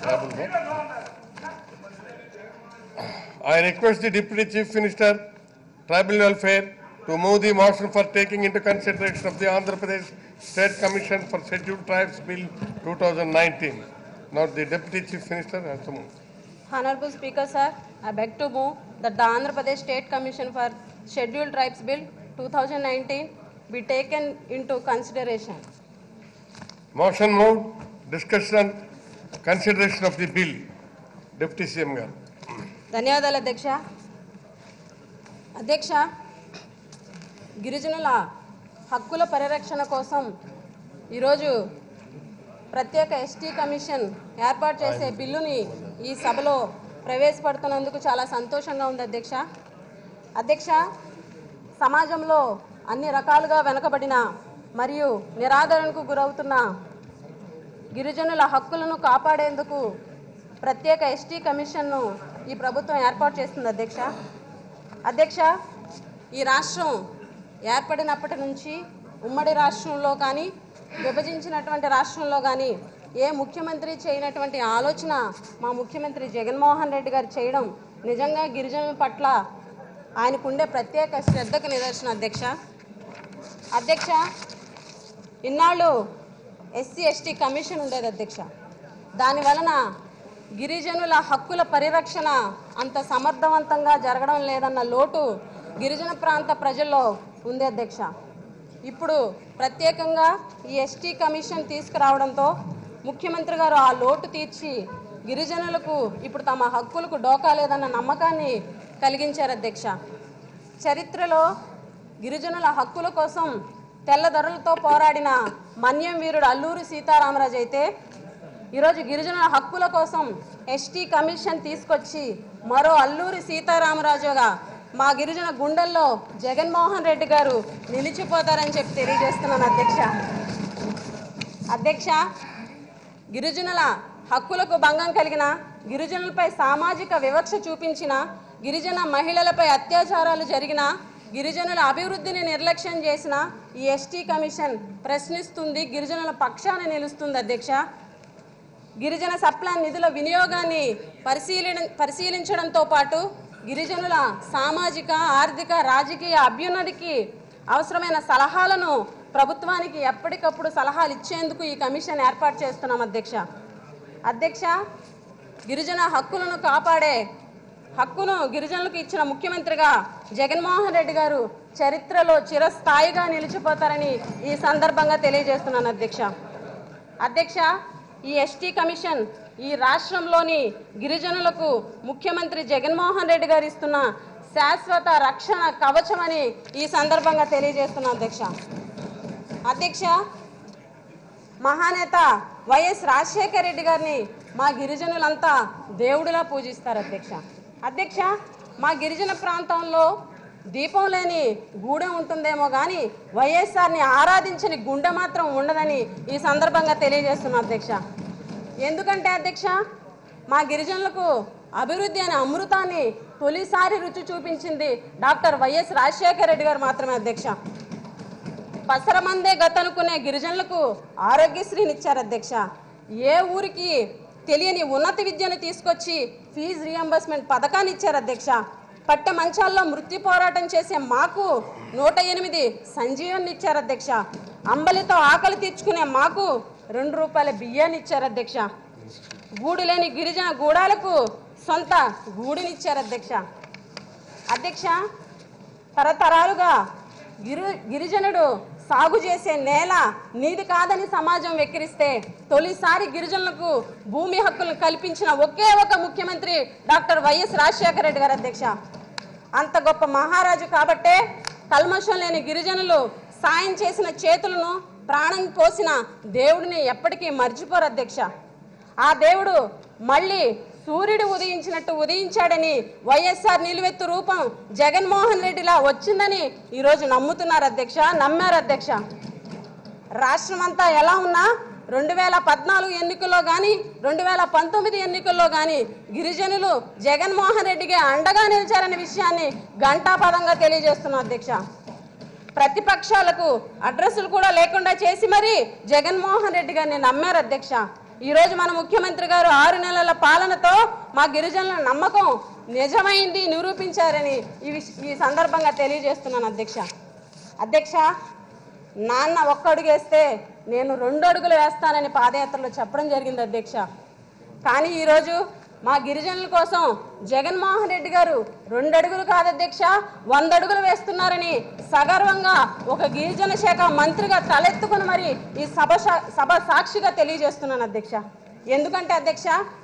Tribal vote. I request the Deputy Chief Minister, Tribal Welfare, to move the motion for taking into consideration of the Andhra Pradesh State Commission for Scheduled Tribes Bill 2019. Now the Deputy Chief Minister has to move. Honorable Speaker, sir, I beg to move that the Andhra Pradesh State Commission for Scheduled Tribes Bill 2019 be taken into consideration. Motion moved, discussion, consideration of the bill. Deputy CM గారు ధన్యవాదాలు అధ్యక్ష అధ్యక్ష గిరిజనుల హక్కుల పరిరక్షణ కోసం ఈరోజు ప్రత్యేక ఎస్టీ కమిషన్ ఏర్పాటు చేసే బిల్లుని ఈ సభలో ప్రవేశపెడుతున్నందుకు చాలా సంతోషంగా ఉంది అధ్యక్ష అధ్యక్ష సమాజంలో అన్ని రకాలుగా వెనుకబడిన మరియు నిరాదరణకు గురవుతున్న గిరిజనుల హక్కులను కాపాడేందుకు ప్రత్యేక ఎస్టీ కమిషన్ను ఈ ప్రభుత్వం ఏర్పాటు చేస్తుంది అధ్యక్ష అధ్యక్ష ఈ రాష్ట్రం ఏర్పడినప్పటి నుంచి ఉమ్మడి రాష్ట్రంలో కానీ విభజించినటువంటి రాష్ట్రంలో కానీ ఏ ముఖ్యమంత్రి చేయనటువంటి ఆలోచన మా ముఖ్యమంత్రి జగన్మోహన్ రెడ్డి గారు చేయడం నిజంగా గిరిజనుల పట్ల ఆయనకుండే ప్రత్యేక శ్రద్ధకు నిదర్శన అధ్యక్ష అధ్యక్ష ఇన్నాళ్ళు ఎస్సీ ఎస్టీ కమిషన్ ఉండేది అధ్యక్ష దాని వలన గిరిజనుల హక్కుల పరిరక్షణ అంత సమర్థవంతంగా జరగడం లేదన్న లోటు గిరిజన ప్రాంత ప్రజల్లో ఉంది అధ్యక్ష ఇప్పుడు ప్రత్యేకంగా ఈ ఎస్టీ కమిషన్ తీసుకురావడంతో ముఖ్యమంత్రి గారు ఆ లోటు తీర్చి గిరిజనులకు ఇప్పుడు తమ హక్కులకు డోకా లేదన్న నమ్మకాన్ని కలిగించారు అధ్యక్ష చరిత్రలో గిరిజనుల హక్కుల కోసం తెల్లదొరలతో పోరాడిన మన్యం వీరుడు అల్లూరి సీతారామరాజు అయితే ఈరోజు గిరిజనుల హక్కుల కోసం ఎస్టీ కమిషన్ తీసుకొచ్చి మరో అల్లూరి సీతారామరాజుగా మా గిరిజన గుండెల్లో జగన్మోహన్ రెడ్డి గారు నిలిచిపోతారని చెప్పి తెలియజేస్తున్నాను అధ్యక్ష అధ్యక్ష గిరిజనుల హక్కులకు భంగం కలిగిన గిరిజనులపై సామాజిక వివక్ష చూపించిన గిరిజన మహిళలపై అత్యాచారాలు జరిగిన గిరిజనుల అభివృద్ధిని నిర్లక్ష్యం చేసిన ఈ ఎస్టీ కమిషన్ ప్రశ్నిస్తుంది గిరిజనుల పక్షాన నిలుస్తుంది అధ్యక్ష గిరిజన సప్లాన్ నిధుల వినియోగాన్ని పరిశీలన పరిశీలించడంతో పాటు గిరిజనుల సామాజిక ఆర్థిక రాజకీయ అభ్యున్నతికి అవసరమైన సలహాలను ప్రభుత్వానికి ఎప్పటికప్పుడు సలహాలు ఇచ్చేందుకు ఈ కమిషన్ ఏర్పాటు చేస్తున్నాం అధ్యక్ష అధ్యక్ష గిరిజన హక్కులను కాపాడే హక్కును గిరిజనులకు ఇచ్చిన ముఖ్యమంత్రిగా జగన్మోహన్ రెడ్డి గారు చరిత్రలో చిరస్థాయిగా నిలిచిపోతారని ఈ సందర్భంగా తెలియజేస్తున్నాను అధ్యక్ష అధ్యక్ష ఈ ఎస్టీ కమిషన్ ఈ రాష్ట్రంలోని గిరిజనులకు ముఖ్యమంత్రి జగన్మోహన్ రెడ్డి గారు ఇస్తున్న శాశ్వత రక్షణ కవచమని ఈ సందర్భంగా తెలియజేస్తున్నా అధ్యక్ష అధ్యక్ష మహానేత వైఎస్ రాజశేఖర రెడ్డి గారిని మా గిరిజనులంతా దేవుడిలా పూజిస్తారు అధ్యక్ష అధ్యక్ష మా గిరిజన ప్రాంతంలో దీపం లేని గూడెం ఉంటుందేమో కానీ వైఎస్ఆర్ని ఆరాధించని గుండె మాత్రం ఉండదని ఈ సందర్భంగా తెలియజేస్తున్నా అధ్యక్ష ఎందుకంటే అధ్యక్ష మా గిరిజనులకు అభివృద్ధి అనే అమృతాన్ని తొలిసారి రుచి చూపించింది డాక్టర్ వైఎస్ రాజశేఖర రెడ్డి గారు మాత్రమే అధ్యక్ష పసరమందే గతనుకునే గిరిజనులకు ఆరోగ్యశ్రీని ఇచ్చారు అధ్యక్ష ఏ ఊరికి తెలియని ఉన్నత విద్యను తీసుకొచ్చి ఫీజు రియంబర్స్మెంట్ పథకాన్ని ఇచ్చారు అధ్యక్ష పట్టె మంచాల్లో మృత్యు పోరాటం చేసే మాకు నూట ఎనిమిది సంజీవన్ని ఇచ్చారు అధ్యక్ష అంబలితో ఆకలి తీర్చుకునే మాకు రెండు రూపాయల బియ్యాన్ని ఇచ్చారు అధ్యక్ష గూడు లేని గిరిజన గూడాలకు సొంత గూడునిచ్చారు అధ్యక్ష అధ్యక్ష తరతరాలుగా గిరి గిరిజనుడు సాగు చేసే నేల నీది కాదని సమాజం వెక్కిరిస్తే తొలిసారి గిరిజనులకు భూమి హక్కులను కల్పించిన ఒకే ఒక ముఖ్యమంత్రి డాక్టర్ వైఎస్ రాజశేఖర రెడ్డి గారు అధ్యక్ష అంత గొప్ప మహారాజు కాబట్టే కల్మషం లేని గిరిజనులు సాయం చేసిన చేతులను ప్రాణం పోసిన దేవుడిని ఎప్పటికీ మర్చిపోరు అధ్యక్ష ఆ దేవుడు మళ్ళీ సూర్యుడు ఉదయించినట్టు ఉదయించాడని వైఎస్ఆర్ నిలువెత్తు రూపం జగన్మోహన్ రెడ్డిలా వచ్చిందని ఈరోజు నమ్ముతున్నారు అధ్యక్ష నమ్మారు అధ్యక్ష రాష్ట్రమంతా ఎలా ఉన్నా రెండు వేల పద్నాలుగు ఎన్నికల్లో కానీ రెండు వేల పంతొమ్మిది ఎన్నికల్లో కానీ గిరిజనులు జగన్మోహన్ రెడ్డికి అండగా నిలిచారనే విషయాన్ని ఘంటాపదంగా తెలియజేస్తున్నా అధ్యక్ష ప్రతిపక్షాలకు అడ్రస్లు కూడా లేకుండా చేసి మరి జగన్మోహన్ రెడ్డి గారిని నమ్మారు అధ్యక్ష ఈరోజు మన ముఖ్యమంత్రి గారు ఆరు నెలల పాలనతో మా గిరిజనుల నమ్మకం నిజమైంది నిరూపించారని ఈ విష- ఈ సందర్భంగా తెలియజేస్తున్నాను అధ్యక్ష అధ్యక్ష నాన్న ఒక్క అడుగు వేస్తే నేను రెండు అడుగులు వేస్తానని పాదయాత్రలో చెప్పడం జరిగింది అధ్యక్ష కానీ ఈరోజు మా గిరిజనుల కోసం జగన్మోహన్ రెడ్డి గారు రెండు అడుగులు కాదు అధ్యక్ష వంద అడుగులు వేస్తున్నారని సగర్వంగా ఒక గిరిజన శాఖ మంత్రిగా తలెత్తుకుని మరి ఈ సభ సా- సభ సాక్షిగా తెలియజేస్తున్నాను అధ్యక్ష ఎందుకంటే అధ్యక్ష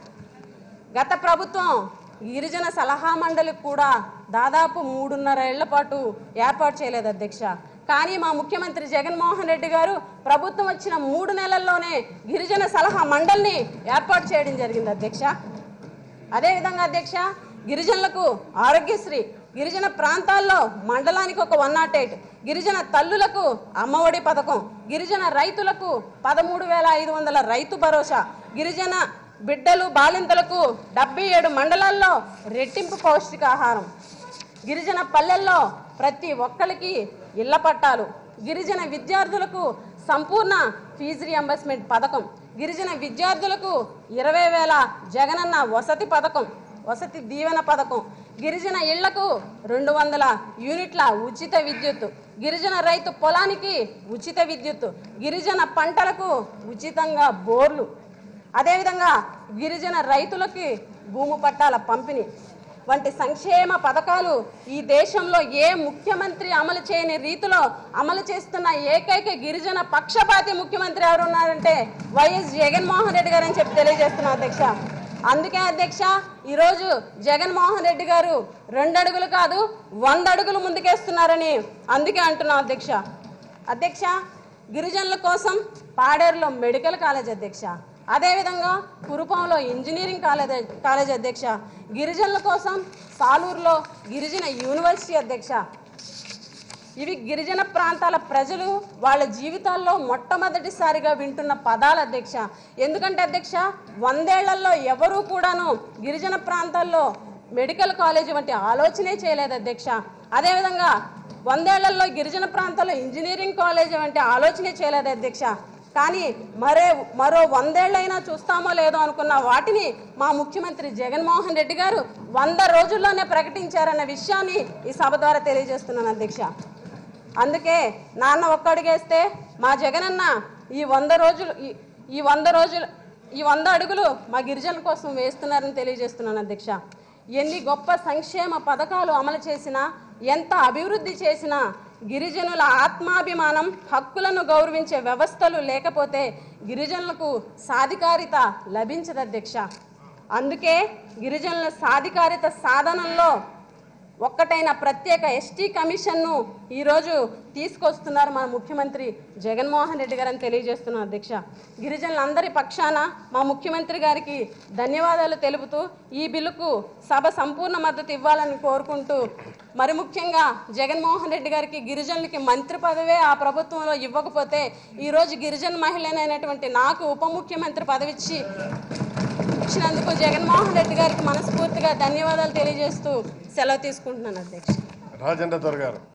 గత ప్రభుత్వం గిరిజన సలహా మండలికి కూడా దాదాపు మూడున్నర ఏళ్ల పాటు ఏర్పాటు చేయలేదు అధ్యక్ష కానీ మా ముఖ్యమంత్రి జగన్మోహన్ రెడ్డి గారు ప్రభుత్వం వచ్చిన మూడు నెలల్లోనే గిరిజన సలహా మండలిని ఏర్పాటు చేయడం జరిగింది అధ్యక్ష అదేవిధంగా అధ్యక్ష గిరిజనులకు ఆరోగ్యశ్రీ గిరిజన ప్రాంతాల్లో మండలానికి ఒక వన్ నాట్ ఎయిట్ గిరిజన తల్లులకు అమ్మఒడి పథకం గిరిజన రైతులకు పదమూడు వేల ఐదు వందల రైతు భరోసా గిరిజన బిడ్డలు బాలింతలకు డెబ్బై ఏడు మండలాల్లో రెట్టింపు పౌష్టికాహారం గిరిజన పల్లెల్లో ప్రతి ఒక్కరికి ఇళ్ల పట్టాలు గిరిజన విద్యార్థులకు సంపూర్ణ ఫీజు రియంబర్స్మెంట్ పథకం గిరిజన విద్యార్థులకు ఇరవై వేల జగనన్న వసతి పథకం వసతి దీవెన పథకం గిరిజన ఇళ్లకు రెండు వందల యూనిట్ల ఉచిత విద్యుత్ గిరిజన రైతు పొలానికి ఉచిత విద్యుత్ గిరిజన పంటలకు ఉచితంగా బోర్లు అదేవిధంగా గిరిజన రైతులకి భూమి పట్టాల పంపిణీ వంటి సంక్షేమ పథకాలు ఈ దేశంలో ఏ ముఖ్యమంత్రి అమలు చేయని రీతిలో అమలు చేస్తున్న ఏకైక గిరిజన పక్షపాతి ముఖ్యమంత్రి ఎవరు ఉన్నారంటే వైఎస్ జగన్మోహన్ రెడ్డి గారు అని చెప్పి తెలియజేస్తున్నా అధ్యక్ష అందుకే అధ్యక్ష ఈరోజు జగన్మోహన్ రెడ్డి గారు రెండు అడుగులు కాదు వంద అడుగులు ముందుకేస్తున్నారని అందుకే అంటున్నాం అధ్యక్ష అధ్యక్ష గిరిజనుల కోసం పాడేరులో మెడికల్ కాలేజ్ అధ్యక్ష అదేవిధంగా కురుపంలో ఇంజనీరింగ్ కాలేజ్ కాలేజ్ అధ్యక్ష గిరిజనుల కోసం సాలూరులో గిరిజన యూనివర్సిటీ అధ్యక్ష ఇవి గిరిజన ప్రాంతాల ప్రజలు వాళ్ళ జీవితాల్లో మొట్టమొదటిసారిగా వింటున్న పదాలు అధ్యక్ష ఎందుకంటే అధ్యక్ష వందేళ్లలో ఎవరూ కూడాను గిరిజన ప్రాంతాల్లో మెడికల్ కాలేజ్ వంటి ఆలోచనే చేయలేదు అధ్యక్ష అదేవిధంగా వందేళ్లలో గిరిజన ప్రాంతాల్లో ఇంజనీరింగ్ కాలేజ్ వంటి ఆలోచనే చేయలేదు అధ్యక్ష కానీ మరే మరో వందేళ్లైనా చూస్తామో లేదో అనుకున్న వాటిని మా ముఖ్యమంత్రి జగన్మోహన్ రెడ్డి గారు వంద రోజుల్లోనే ప్రకటించారన్న విషయాన్ని ఈ సభ ద్వారా తెలియజేస్తున్నాను అధ్యక్ష అందుకే నాన్న ఒక్క అడుగేస్తే మా జగనన్న ఈ వంద రోజులు ఈ- ఈ వంద రోజులు ఈ వంద అడుగులు మా గిరిజనుల కోసం వేస్తున్నారని తెలియజేస్తున్నాను అధ్యక్ష ఎన్ని గొప్ప సంక్షేమ పథకాలు అమలు చేసినా ఎంత అభివృద్ధి చేసినా గిరిజనుల ఆత్మాభిమానం హక్కులను గౌరవించే వ్యవస్థలు లేకపోతే గిరిజనులకు సాధికారిత లభించదు అధ్యక్ష అందుకే గిరిజనుల సాధికారిత సాధనంలో ఒక్కటైన ప్రత్యేక ఎస్టీ కమిషన్ను ఈరోజు తీసుకొస్తున్నారు మన ముఖ్యమంత్రి జగన్మోహన్ రెడ్డి గారని తెలియజేస్తున్నాం అధ్యక్ష గిరిజనులందరి పక్షాన మా ముఖ్యమంత్రి గారికి ధన్యవాదాలు తెలుపుతూ ఈ బిల్లుకు సభ సంపూర్ణ మద్దతు ఇవ్వాలని కోరుకుంటూ మరి ముఖ్యంగా జగన్మోహన్ రెడ్డి గారికి గిరిజనులకి మంత్రి పదవే ఆ ప్రభుత్వంలో ఇవ్వకపోతే ఈరోజు గిరిజన మహిళనైనటువంటి నాకు ఉప ముఖ్యమంత్రి పదవిచ్చి ఇచ్చినందుకు జగన్మోహన్ రెడ్డి గారికి మనస్ఫూర్తిగా ధన్యవాదాలు తెలియజేస్తూ సెలవు తీసుకుంటున్నాను అధ్యక్ష రాజేంద్ర దొర గారు